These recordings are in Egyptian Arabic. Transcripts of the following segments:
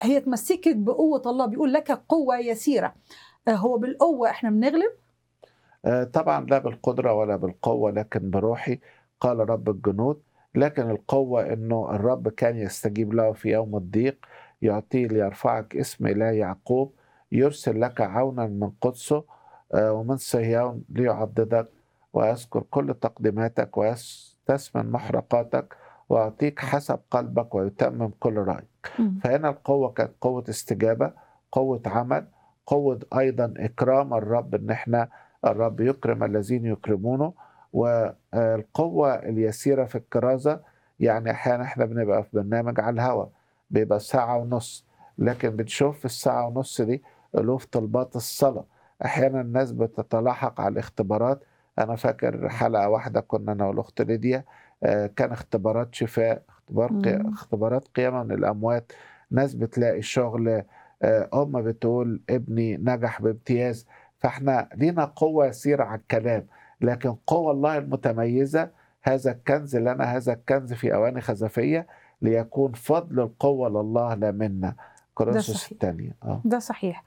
هي اتمسكت بقوه الله بيقول لك قوه يسيره آه، هو بالقوه احنا بنغلب آه، طبعا لا بالقدرة ولا بالقوة لكن بروحي قال رب الجنود لكن القوة انه الرب كان يستجيب له في يوم الضيق يعطيه ليرفعك اسم إله يعقوب يرسل لك عونا من قدسه آه، ومن صهيون ليعضدك ويذكر كل تقديماتك ويستثمن محرقاتك ويعطيك حسب قلبك ويتمم كل رأيك مم. فهنا القوة كانت قوة استجابة قوة عمل قوة أيضا إكرام الرب إن إحنا الرب يكرم الذين يكرمونه والقوة اليسيرة في الكرازة يعني أحيانا إحنا بنبقى في برنامج على الهواء بيبقى ساعة ونص لكن بنشوف في الساعة ونص دي ألوف طلبات الصلاة أحيانا الناس بتتلاحق على الاختبارات أنا فاكر حلقة واحدة كنا أنا والأخت ليديا آه، كان اختبارات شفاء اختبار قي- مم. اختبارات قيامة من الأموات ناس بتلاقي شغل آه، أم بتقول ابني نجح بامتياز فاحنا لينا قوة يسيرة على الكلام لكن قوة الله المتميزة هذا الكنز لنا هذا الكنز في أواني خزفية ليكون فضل القوة لله لا منا كورنثوس صحيح. الثانية اه ده صحيح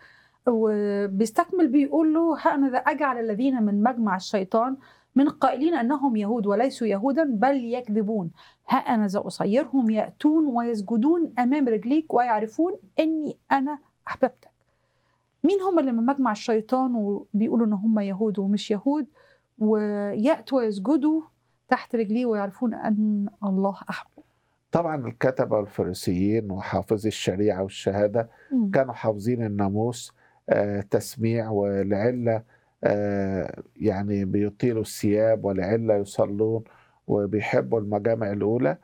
وبيستكمل بيقول له ها أنا ذا أجعل الذين من مجمع الشيطان من قائلين أنهم يهود وليسوا يهودا بل يكذبون ها أنا ذا أصيرهم يأتون ويسجدون أمام رجليك ويعرفون أني أنا أحببتك مين هم اللي من مجمع الشيطان وبيقولوا أن هم يهود ومش يهود ويأتوا ويسجدوا تحت رجليه ويعرفون أن الله أحبه طبعا الكتبة والفريسيين وحافظي الشريعة والشهادة مم. كانوا حافظين الناموس آه، تسميع ولعلة آه، يعني بيطيلوا الثياب ولعلة يصلون وبيحبوا المجامع الأولى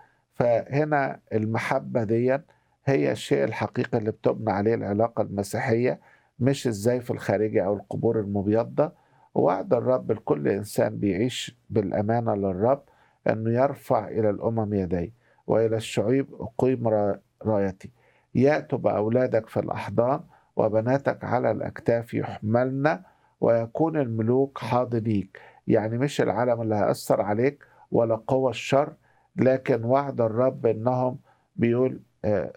فهنا المحبة دي هي الشيء الحقيقي اللي بتبنى عليه العلاقة المسيحية مش الزيف الخارجي أو القبور المبيضة وعد الرب لكل إنسان بيعيش بالأمانة للرب أنه يرفع إلى الأمم يديه وإلى الشعوب أقيم را- رايتي يأتوا بأولادك في الأحضان وبناتك على الأكتاف يحملن ويكون الملوك حاضنيك يعني مش العالم اللي هيأثر عليك ولا قوى الشر لكن وعد الرب إنهم بيقول آه،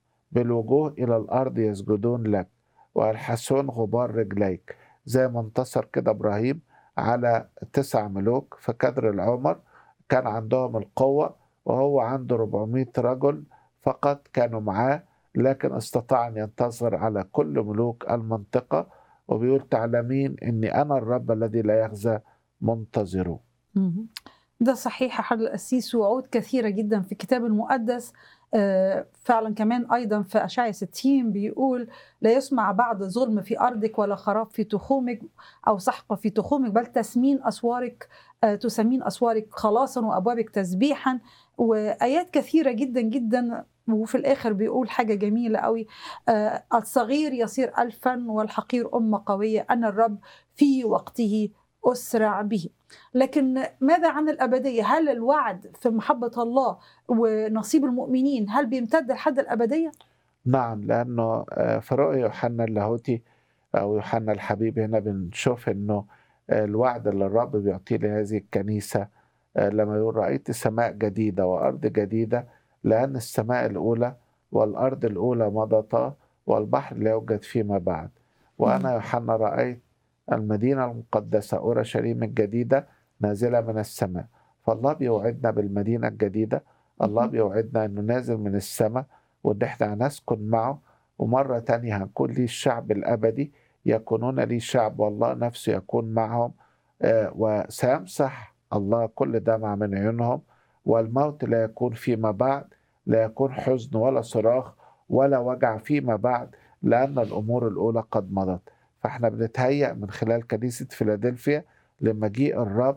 بالوجوه إلى الأرض يسجدون لك ويلحسون غبار رجليك زي ما انتصر كده إبراهيم على تسع ملوك في كدر العمر كان عندهم القوة وهو عنده 400 رجل فقط كانوا معاه لكن استطاع أن ينتصر على كل ملوك المنطقة وبيقول تعلمين أني أنا الرب الذي لا يخزى منتظره مهم. ده صحيح يا حضرة القسيس وعود كثيرة جدا في الكتاب المقدس آه، فعلا كمان أيضا في أشعيا 60 بيقول لا يسمع بعد ظلم في أرضك ولا خراب في تخومك أو سحق في تخومك بل تسمين أسوارك آه، تسمين أسوارك خلاصا وأبوابك تسبيحا وآيات كثيرة جدا جدا وفي الآخر بيقول حاجة جميلة قوي آه، الصغير يصير ألفا والحقير أمة قوية أنا الرب في وقته أسرع به لكن ماذا عن الأبدية؟ هل الوعد في محبة الله ونصيب المؤمنين هل بيمتد لحد الأبدية؟ نعم لأنه آه، في رؤيا يوحنا اللاهوتي أو يوحنا الحبيب هنا بنشوف أنه آه، الوعد اللي الرب بيعطيه لهذه الكنيسة آه، لما يقول رأيت سماء جديدة وأرض جديدة لأن السماء الأولى والأرض الأولى مضتا والبحر لا يوجد فيما بعد وأنا يوحنا رأيت المدينة المقدسة أورشليم الجديدة نازلة من السماء فالله بيوعدنا بالمدينة الجديدة الله مهم. بيوعدنا أنه نازل من السماء وإن إحنا هنسكن معه ومرة تانية هنكون ليه الشعب الأبدي يكونون لي شعب والله نفسه يكون معهم آه، وسيمسح الله كل دمع من عيونهم والموت لا يكون فيما بعد لا يكون حزن ولا صراخ ولا وجع فيما بعد لأن الأمور الأولى قد مضت فاحنا بنتهيأ من خلال كنيسة فيلادلفيا لمجيء الرب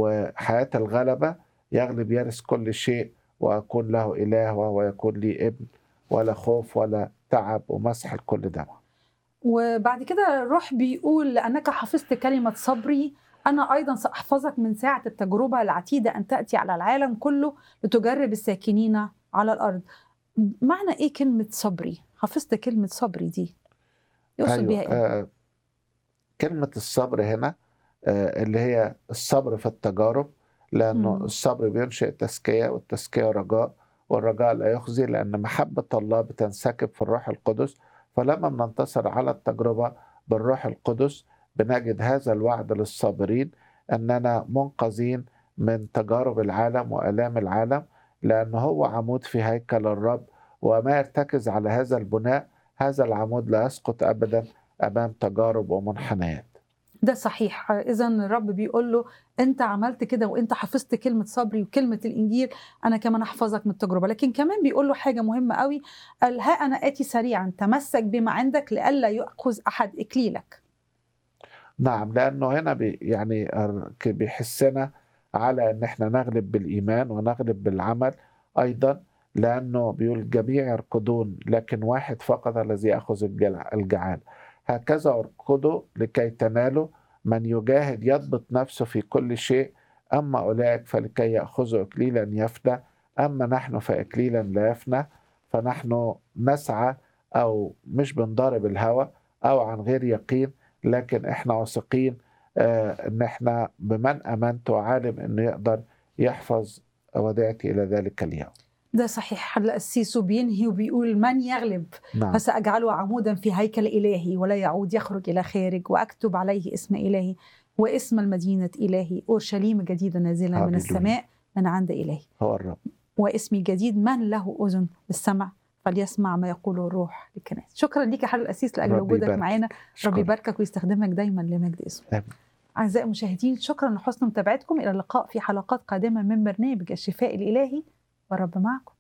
وحياة الغلبة يغلب يرث كل شيء وأكون له إله وهو يكون لي ابن ولا خوف ولا تعب ومسح الكل دمع وبعد كده الروح بيقول لأنك حفظت كلمة صبري أنا أيضا سأحفظك من ساعة التجربة العتيدة أن تأتي على العالم كله لتجرب الساكنين على الأرض معنى إيه كلمة صبري؟ حفظت كلمة صبري دي يقصد بيها إيه؟ آه كلمة الصبر هنا آه اللي هي الصبر في التجارب لأنه مم. الصبر بينشئ تزكية والتزكية رجاء والرجاء لا يخزي لأن محبة الله بتنسكب في الروح القدس فلما بننتصر على التجربة بالروح القدس بنجد هذا الوعد للصابرين أننا منقذين من تجارب العالم وآلام العالم لأن هو عمود في هيكل الرب وما يرتكز على هذا البناء هذا العمود لا يسقط أبدا أمام تجارب ومنحنيات ده صحيح اذا الرب بيقول له انت عملت كده وانت حفظت كلمه صبري وكلمه الانجيل انا كمان احفظك من التجربه لكن كمان بيقول له حاجه مهمه قوي قال ها انا اتي سريعا تمسك بما عندك لئلا ياخذ احد اكليلك نعم لأنه هنا بي يعني بيحسنا على أن احنا نغلب بالإيمان ونغلب بالعمل أيضا لأنه بيقول الجميع يركضون لكن واحد فقط الذي يأخذ الجعال هكذا اركضوا لكي تنالوا من يجاهد يضبط نفسه في كل شيء أما أولئك فلكي يأخذوا إكليلا يفنى أما نحن فإكليلا لا يفنى فنحن نسعى أو مش بنضارب الهوى أو عن غير يقين لكن إحنا واثقين آه إن إحنا بمن أمنت وعالم إنه يقدر يحفظ وديعتي إلى ذلك اليوم ده صحيح القسيس بينهي وبيقول من يغلب نعم فسأجعله عمودا في هيكل إلهي ولا يعود يخرج إلى خارج وأكتب عليه اسم إلهي واسم المدينة إلهي أورشليم جديدة نازلة من هاليلويا. السماء من عند إلهي هو الرب واسمي الجديد من له أذن للسمع فليسمع ما يقوله الروح للكنائس شكرا ليك يا حضرة القسيس لأجل ربي وجودك يبارك. معانا أشكرك. ربي يباركك ويستخدمك دايما لمجد اسمه آمين. أعزائي المشاهدين شكرا لحسن متابعتكم إلى اللقاء في حلقات قادمة من برنامج الشفاء الإلهي والرب معكم